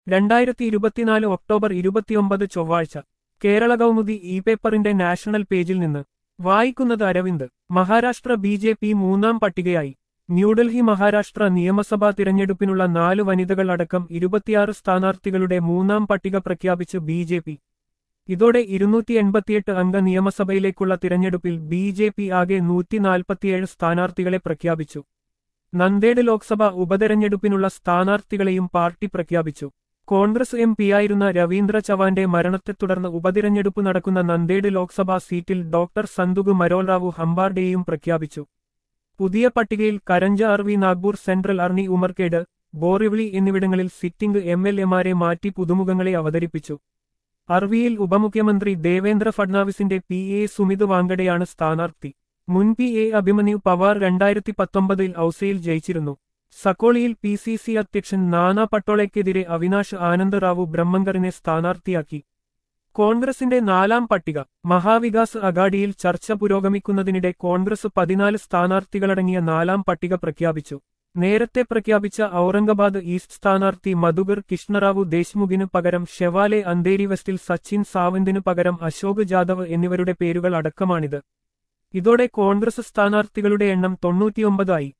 രണ്ടായിരത്തി ഇരുപത്തിനാല് ഒക്ടോബർ ഇരുപത്തിയൊമ്പത് ചൊവ്വാഴ്ച കേരള കൗമുദി ഇ പേപ്പറിന്റെ നാഷണൽ പേജിൽ നിന്ന് വായിക്കുന്നത് Aravind Maharashtra B J P മൂന്നാം പട്ടികയായി ന്യൂഡൽഹി മഹാരാഷ്ട്ര നിയമസഭാ തിരഞ്ഞെടുപ്പിനുള്ള നാല് വനിതകൾ അടക്കം ഇരുപത്തിയാറ് സ്ഥാനാർത്ഥികളുടെ മൂന്നാം പട്ടിക പ്രഖ്യാപിച്ച് ബി ജെ പി ഇതോടെ ഇരുന്നൂറ്റി എൺപത്തിയെട്ട് അംഗ നിയമസഭയിലേക്കുള്ള തിരഞ്ഞെടുപ്പിൽ ബി ജെ പി ആകെ നൂറ്റി നാൽപ്പത്തിയേഴ് സ്ഥാനാർത്ഥികളെ പ്രഖ്യാപിച്ചു നന്ദേഡ് ലോക്സഭ ഉപതെരഞ്ഞെടുപ്പിനുള്ള സ്ഥാനാർത്ഥികളെയും പാർട്ടി പ്രഖ്യാപിച്ചു കോൺഗ്രസ് എം പിയായിരുന്ന രവീന്ദ്ര ചവാന്റെ മരണത്തെ തുടർന്ന് ഉപതിരഞ്ഞെടുപ്പ് നടക്കുന്ന നന്ദേഡ് ലോക്സഭാ സീറ്റിൽ ഡോക്ടർ സന്തുക് മരോൽറാവു ഹംബാർഡെയും പ്രഖ്യാപിച്ചു പുതിയ പട്ടികയിൽ കരഞ്ച അർവി നാഗ്പൂർ സെൻട്രൽ അർണി ഉമർകേഡ് ബോറിവിളി എന്നിവിടങ്ങളിൽ സിറ്റിംഗ് എം എൽ എമാരെ മാറ്റി പുതുമുഖങ്ങളെ അവതരിപ്പിച്ചു അർവിയിൽ ഉപമുഖ്യമന്ത്രി ദേവേന്ദ്ര ഫഡ്നാവിസിന്റെ പി എ സുമിത് വാങ്കഡെയാണ് സ്ഥാനാർത്ഥി മുൻ പി എ അഭിമന്യു പവാർ രണ്ടായിരത്തി പത്തൊമ്പതിൽ ഔസയിൽ ജയിച്ചിരുന്നു സക്കോളിയിൽ പി സി സി അധ്യക്ഷൻ നാനാ പട്ടോളയ്ക്കെതിരെ അവിനാഷ് ആനന്ദ് റാവു ബ്രഹ്മങ്കറിനെ സ്ഥാനാർത്ഥിയാക്കി കോൺഗ്രസിന്റെ നാലാം പട്ടിക മഹാവികാസ് അഗാഡിയിൽ ചർച്ച പുരോഗമിക്കുന്നതിനിടെ കോൺഗ്രസ് പതിനാല് സ്ഥാനാർത്ഥികളടങ്ങിയ നാലാം പട്ടിക പ്രഖ്യാപിച്ചു നേരത്തെ പ്രഖ്യാപിച്ച ഔറംഗാബാദ് ഈസ്റ്റ് സ്ഥാനാർത്ഥി മധുകർ കൃഷ്ണറാവു ദേശ്മുഖിനു പകരം ഷെവാലെ അന്തേരി വെസ്റ്റിൽ സച്ചിൻ സാവന്തിനു പകരം അശോക് ജാദവ് എന്നിവരുടെ പേരുകൾ അടക്കമാണിത് ഇതോടെ കോൺഗ്രസ് സ്ഥാനാർത്ഥികളുടെ എണ്ണം തൊണ്ണൂറ്റിയൊമ്പതായി